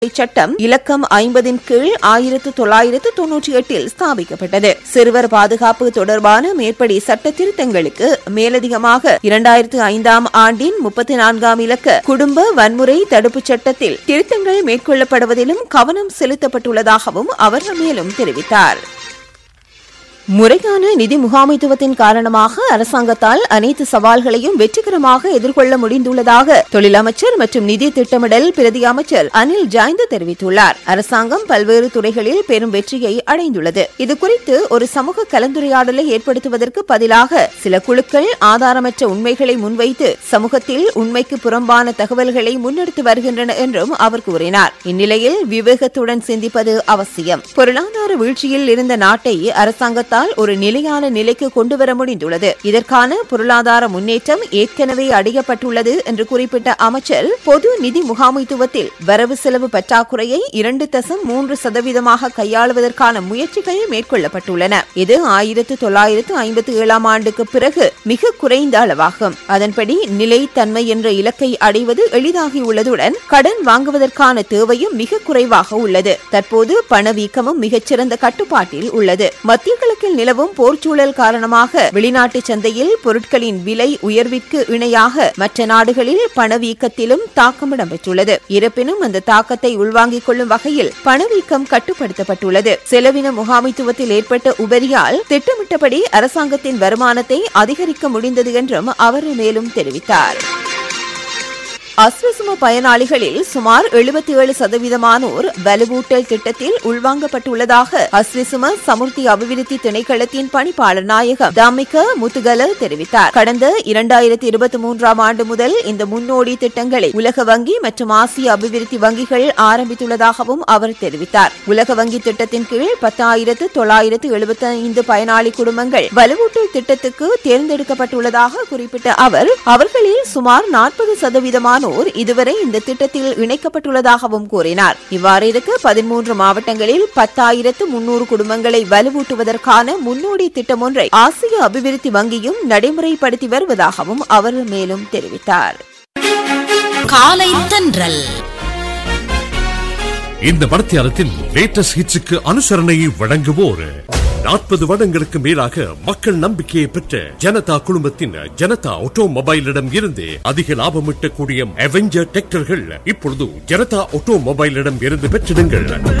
சட்டம் இலக்கம் ஐம்பதின் கீழ் ஆயிரத்து தொள்ளாயிரத்து தொன்னூற்றி எட்டில் ஸ்தாபிக்கப்பட்டது சிறுவர் பாதுகாப்பு தொடர்பான மேற்படி சட்ட திருத்தங்களுக்கு மேலதிகமாக இரண்டாயிரத்து ஐந்தாம் ஆண்டின் முப்பத்தி நான்காம் இலக்க குடும்ப வன்முறை தடுப்புச் சட்டத்தில் திருத்தங்கள் மேற்கொள்ளப்படுவதிலும் கவனம் செலுத்தப்பட்டுள்ளதாகவும் அவர் மேலும் தெரிவித்தார் முறையான நிதி முகாமைத்துவத்தின் காரணமாக அரசாங்கத்தால் அனைத்து சவால்களையும் வெற்றிகரமாக எதிர்கொள்ள முடிந்துள்ளதாக தொழில் அமைச்சர் மற்றும் நிதி திட்டமிடல் பிரதி அமைச்சர் அனில் ஜாய்ந்து தெரிவித்துள்ளார் அரசாங்கம் பல்வேறு துறைகளில் பெரும் வெற்றியை அடைந்துள்ளது இதுகுறித்து ஒரு சமூக கலந்துரையாடலை ஏற்படுத்துவதற்கு பதிலாக சில குழுக்கள் ஆதாரமற்ற உண்மைகளை முன்வைத்து சமூகத்தில் உண்மைக்கு புறம்பான தகவல்களை முன்னெடுத்து வருகின்றன என்றும் அவர் கூறினார் இந்நிலையில் விவேகத்துடன் சிந்திப்பது அவசியம் பொருளாதார வீழ்ச்சியில் இருந்த நாட்டை அரசாங்கத்தால் ஒரு நிலையான நிலைக்கு கொண்டுவர முடிந்துள்ளது இதற்கான பொருளாதார முன்னேற்றம் ஏற்கனவே அடையப்பட்டுள்ளது என்று குறிப்பிட்ட அமைச்சர் பொது நிதி முகாமைத்துவத்தில் வரவு செலவு பற்றாக்குறையை இரண்டு தசம் மூன்று சதவீதமாக கையாளுவதற்கான முயற்சிகள் மேற்கொள்ளப்பட்டுள்ளன இது ஆயிரத்து தொள்ளாயிரத்து ஐம்பத்தி ஏழாம் ஆண்டுக்கு பிறகு மிக குறைந்த அளவாகும் அதன்படி நிலைத்தன்மை என்ற இலக்கை அடைவது எளிதாகியுள்ளதுடன் கடன் வாங்குவதற்கான தேவையும் மிக குறைவாக உள்ளது தற்போது பணவீக்கமும் மிகச்சிறந்த கட்டுப்பாட்டில் உள்ளது மத்திய கிழக்கில் நிலவும் போர்ச்சூழல் காரணமாக வெளிநாட்டு சந்தையில் பொருட்களின் விலை உயர்விற்கு இணையாக மற்ற நாடுகளில் பணவீக்கத்திலும் தாக்கம் இடம்பெற்றுள்ளது இருப்பினும் அந்த தாக்கத்தை உள்வாங்கிக் கொள்ளும் வகையில் பணவீக்கம் கட்டுப்படுத்தப்பட்டுள்ளது செலவின முகாமைத்துவத்தில் ஏற்பட்ட உபரியால் திட்டமிட்டபடி அரசாங்கத்தின் வருமானத்தை அதிகரிக்க முடிந்தது என்றும் அவர் மேலும் தெரிவித்தார் அஸ்வசும பயனாளிகளில் சுமார் எழுபத்தி ஏழு சதவீதமானோர் வலுவூட்டல் திட்டத்தில் உள்வாங்கப்பட்டுள்ளதாக அஸ்வசும சமுர்த்தி அபிவிருத்தி திணைக்களத்தின் பணிப்பாளர் நாயகம் தாமிக முத்துகல தெரிவித்தார் கடந்த இரண்டாயிரத்தி இருபத்தி மூன்றாம் ஆண்டு முதல் இந்த முன்னோடி திட்டங்களை உலக வங்கி மற்றும் ஆசிய அபிவிருத்தி வங்கிகள் ஆரம்பித்துள்ளதாகவும் அவர் தெரிவித்தார் உலக வங்கி திட்டத்தின் கீழ் பத்தாயிரத்து தொள்ளாயிரத்து எழுபத்தி ஐந்து பயனாளி குடும்பங்கள் வலுவூட்டல் திட்டத்துக்கு தேர்ந்தெடுக்கப்பட்டுள்ளதாக குறிப்பிட்ட அவர் அவர்களில் சுமார் நாற்பது சதவீதமான மாணோர் இதுவரை இந்த திட்டத்தில் இணைக்கப்பட்டுள்ளதாகவும் கூறினார் இவ்வாறு இருக்க பதிமூன்று மாவட்டங்களில் பத்தாயிரத்து முன்னூறு குடும்பங்களை வலுவூட்டுவதற்கான முன்னோடி திட்டம் ஒன்றை ஆசிய அபிவிருத்தி வங்கியும் நடைமுறைப்படுத்தி வருவதாகவும் அவர் மேலும் தெரிவித்தார் காலை தென்றல் இந்த மடத்தியாரத்தின் லேட்டஸ்ட் ஹிட்ஸுக்கு அனுசரணையை வழங்குவோர் நாற்பது வருடங்களுக்கு மேலாக மக்கள் நம்பிக்கையை பெற்ற ஜனதா குழுமத்தின் ஜனதா ஆட்டோமொபைலிடம் இருந்து அதிக லாபம் ஈட்டக்கூடிய அவெஞ்சர் டிராக்டர்கள் இப்பொழுது ஜனதா ஆட்டோமொபைலிடம் இருந்து பெற்றிடுங்கள்